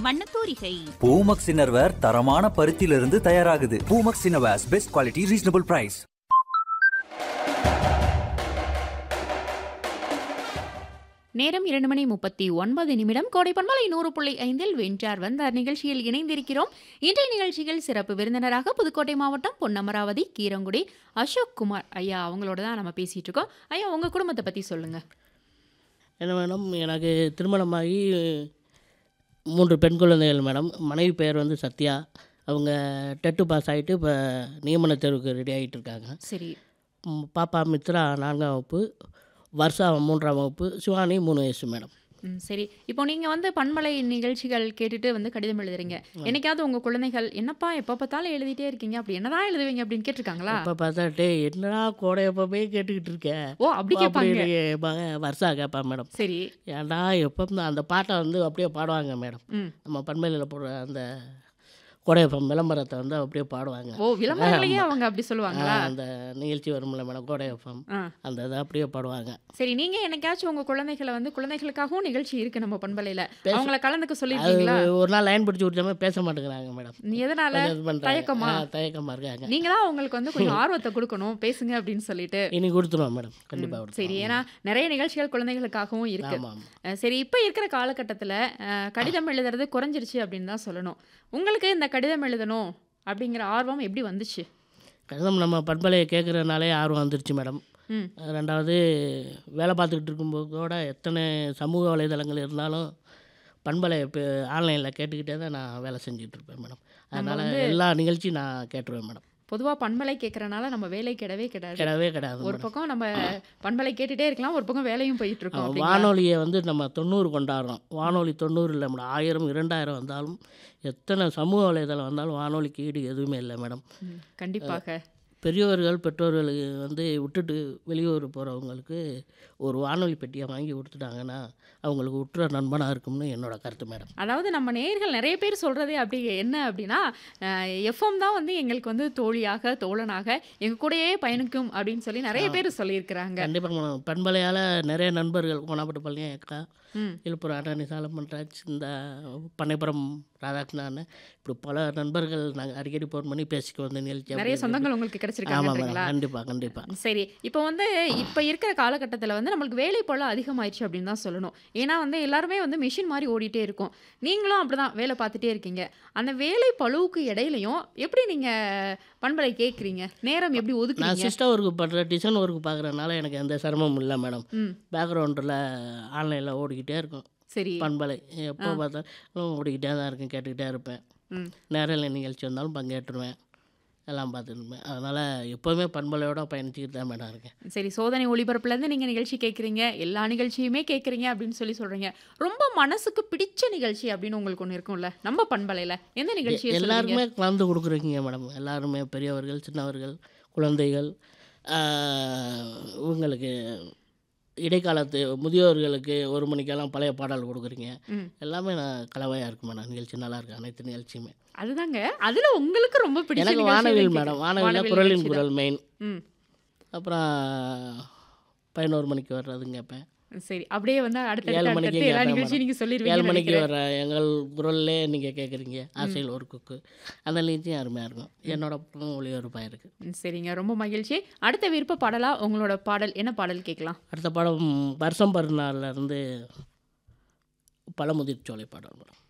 வண்ணத்தூரிகை பூமக்ஸ் இன்னர்வேர் தரமான பருத்தியிலிருந்து தயாராகுது Poomex innerwears best quality reasonable price நேரம் இரண்டு மணி முப்பத்தி ஒன்பது நிமிடம் கோடைப்பன்மலை நூறு புள்ளி ஐந்தில் வென்றார் வந்தார் நிகழ்ச்சியில் இணைந்திருக்கிறோம் இன்றைய நிகழ்ச்சியில் சிறப்பு விருந்தினராக புதுக்கோட்டை மாவட்டம் பொன்னமராவதி கீரங்குடி அசோக் குமார் ஐயா அவங்களோட தான் நம்ம பேசிட்டு இருக்கோம் ஐயா உங்க குடும்பத்தை பத்தி சொல்லுங்க என்ன மேடம் எனக்கு திருமணமாகி மூன்று பெண் குழந்தைகள் மேடம் மனைவி பெயர் வந்து சத்யா அவங்க டெட்டு பாஸ் ஆகிட்டு இப்போ நியமன தேர்வுக்கு ரெடி ஆகிட்டு இருக்காங்க சரி ம், பாப்பா மித்ரா நான்காம் வகுப்பு வர்ஷா மூன்றாம் வகுப்பு சிவானி மூணு வயசு மேடம் ம், சரி இப்போ நீங்க வந்து பண்பலை நிகழ்ச்சிகள் கேட்டுட்டு வந்து கடிதம் எழுதுறீங்க என்னைக்காவது உங்க குழந்தைகள் என்னப்பா எப்ப பார்த்தாலும் எழுதிட்டே இருக்கீங்க அப்படி என்னதான் எழுதுவீங்க அப்படின்னு கேட்டிருக்காங்களா இப்போ பார்த்தா டே என்னடா கோடை எப்பவுமே கேட்டுக்கிட்டு இருக்க ஓ அப்படி கேட்பாங்க அப்படி வர்ஷா கேட்பா மேடம் சரி ஏன்டா எப்போ அந்த பாட்டை வந்து அப்படியே பாடுவாங்க மேடம் ம் நம்ம பண்பலையில் போடுற அந்த கோடையப்பம் விளம்பரத்தை வந்து அப்படியே பாடுவாங்க ஓ விளம்பரங்களையே அவங்க அப்படி சொல்லுவாங்களா ஆ, அந்த நிகழ்ச்சி வரும்ல மேடம் கோடையப்பம் ஆ அந்த இதை அப்படியே பாடுவாங்க சரி நீங்க என்னைக்காச்சும் உங்க குழந்தைகளை வந்து குழந்தைகளுக்காகவும் நிகழ்ச்சி இருக்கு நம்ம பண்பலையில பேச- அவங்கள கலந்துக்க அது சொல்லிருக்கீங்களா ஒரு நாள் லைன் பிடிச்சி விட்டாம பேச மாட்டேங்கிறாங்க மேடம் நீ எதனால கொஞ்சம் இது பண்றாங்க. தயக்கமா? ஆ, தயக்கமா இருக்காங்க நீங்க தான் அவங்களுக்கு வந்து கொஞ்சம் ஆர்வத்தை கொடுக்கணும் பேசுங்க அப்படின்னு சொல்லிட்டு இனி கொடுத்துருவோம் மேடம் கண்டிப்பாக ம், சரி ஏன்னா நிறைய நிகழ்ச்சிகள் குழந்தைகளுக்காகவும் இருக்கு ஆமாம் ஆமாம் அஹ், சரி இப்போ இருக்கிற காலகட்டத்தில் கடிதம் எழுதுறது குறைஞ்சிருச்சு அப்படின்னு தான் சொல்லணும் உங்களுக்கு இந்த கடிதம் எழுதணும் அப்படிங்கிற ஆர்வம் எப்படி வந்துச்சு கடிதம் நம்ம பண்பலையை கேட்குறதுனாலே ஆர்வம் வந்துருச்சு மேடம் ம் ரெண்டாவது வேலை பார்த்துக்கிட்டு இருக்கும்போது கூட எத்தனை சமூக வலைதளங்கள் இருந்தாலும் பண்பலை இப்போ ஆன்லைனில் கேட்டுக்கிட்டே தான் நான் வேலை செஞ்சுட்டு இருப்பேன் மேடம் அதனால் எல்லா நிகழ்ச்சியும் நான் கேட்டுருவேன் மேடம் பொதுவா பண்பலை கேட்கறனால நம்ம வேலை கிடவே கிடாது கிடவே கிடையாது ஒரு மேடம் பக்கம் நம்ம பண்பலை கேட்டுட்டே இருக்கலாம் ஒரு பக்கம் வேலையும் போயிட்டு இருக்கோம் அப்படிங்களா? வானொலியை வந்து நம்ம தொண்ணூறு கொண்டாடுறோம் வானொலி தொண்ணூறு இல்லை மேடம் ஆயிரம் இரண்டாயிரம் வந்தாலும் எத்தனை சமூக வலைதளம் வந்தாலும் வானொலிக்கு ஈடு எதுவுமே இல்லை மேடம் ம், கண்டிப்பாக பெரியவர்கள் பெற்றோர்களுக்கு வந்து விட்டுட்டு வெளியூர் போகிறவங்களுக்கு ஒரு வானொலி பெட்டியை வாங்கி கொடுத்துட்டாங்கன்னா அவங்களுக்கு உற்ற நண்பனாக இருக்கும்னு என்னோட கருத்து மேடம் அதாவது நம்ம நேயர்கள் நிறைய பேர் சொல்கிறதே அப்படி என்ன அப்படின்னா எஃப்எம் தான் வந்து எங்களுக்கு வந்து தோழியாக தோழனாக எங்கள் கூடயே பயணிக்கும் அப்படின்னு சொல்லி நிறைய பேர் சொல்லியிருக்கிறாங்க கண்டிப்பாக மேடம் பண்பலையால் நிறைய நண்பர்கள் கோணாப்பட்டு பள்ளியம் அக்கா ம் விழுப்புரம் அட்டாணி சாலமன்ராஜ் இந்த பண்ணைப்புறம் ராதாகிருஷ்ணன் இப்படி பல நண்பர்கள் நாங்கள் அடிக்கடி ஃபோன் பண்ணி பேசிக்க வந்த நிகழ்ச்சி நிறைய சொந்தங்கள் உங்களுக்கு ஆமாம் கிடைச்சிருக்காங்கன்றீங்களா மேடம் கண்டிப்பாக கண்டிப்பாக சரி இப்போ வந்து இப்போ இருக்கிற காலகட்டத்தில் வந்து நம்மளுக்கு வேலை போல அதிகமாயிடுச்சு அப்படின்னு தான் சொல்லணும் ஏன்னா வந்து எல்லாருமே வந்து மிஷின் மாதிரி ஓடிட்டே இருக்கும் நீங்களும் அப்படிதான் வேலை பார்த்துட்டே இருக்கீங்க அந்த வேலை பழுவுக்கு இடையிலையும் எப்படி நீங்கள் பண்பலை கேட்குறீங்க நேரம் எப்படி நான் ஒதுக்குறீங்க சிஸ்டம் ஒர்க்கு பண்ணுற டிசைன் ஒர்க் பார்க்குறதுனால எனக்கு எந்த சிரமமும் இல்லை மேடம் ம் பேக்ரவுண்டில் ஆன்லைனில் ஓடிக்கிட்டே இருக்கும் சரி பண்பலை எப்போ பார்த்தாலும் ஓடிக்கிட்டே தான் இருக்கேன் கேட்டுக்கிட்டே இருப்பேன் ம் நேரில் நிகழ்ச்சி வந்தாலும் பங்கேற்றுவேன் எல்லாம் பார்த்துருப்பேன் அதனால் எப்போவுமே பண்பலையோட பயணிச்சுக்கிட்டு தான் மேடம் இருக்கேன் சரி சோதனை ஒளிபரப்புலேருந்து நீங்கள் நிகழ்ச்சி கேட்குறீங்க எல்லா நிகழ்ச்சியுமே கேட்குறீங்க அப்படின்னு சொல்லி சொல்கிறீங்க ரொம்ப மனசுக்கு பிடிச்ச நிகழ்ச்சி அப்படின்னு உங்களுக்கு ஒன்று இருக்கும்ல நம்ம பண்பலையில் எந்த நிகழ்ச்சி எல்லாருமே கலந்து கொடுக்குறீங்க மேடம் எல்லாருமே பெரியவர்கள் சின்னவர்கள் குழந்தைகள் ஆஹ், இவங்களுக்கு இடைக்காலத்து முதியோர்களுக்கு ஒரு மணிக்கெல்லாம் பழைய பாடல் கொடுக்குறீங்க ம் எல்லாமே நான் கலவையாக இருக்கு மேடம் நிகழ்ச்சி நல்லா இருக்கு அனைத்து நிகழ்ச்சியுமே அதுதாங்க அதில் உங்களுக்கு ரொம்ப பிடிச்ச எனக்கு நிகழ்ச்சி வானவில் எதுன்னு மேடம் கேட்க- வானவில் வானவில் குரலின் நிகழ்ச்சி தான். குரல் மெயின் ம் அப்புறம் பதினோரு மணிக்கு வர்றதுங்க இப்போ சரி அப்படியே வந்து ஏழு அடுத்த மணிக்கு அடுத்த எல்லா கேட்பேன் நிகழ்ச்சியும் நீங்கள் ஏழு சொல்லிடுவீங்க மணிக்கு வர எங்கள் குரல்லே நீங்கள் கேட்குறீங்க ஆசையில் ஒரு குக்கு அந்த நிகழ்ச்சியும் அருமையாக இருக்கும் என்னோட பக்கம் ஒளிபரப்பாக இருக்குது சரிங்க ரொம்ப மகிழ்ச்சி அடுத்த விருப்ப பாடலா உங்களோட பாடல் என்ன பாடல் கேட்கலாம் அடுத்த படம் வருஷம் பருநாள்ல இருந்து பழமுதிர் சோலை பாடல் மேடம்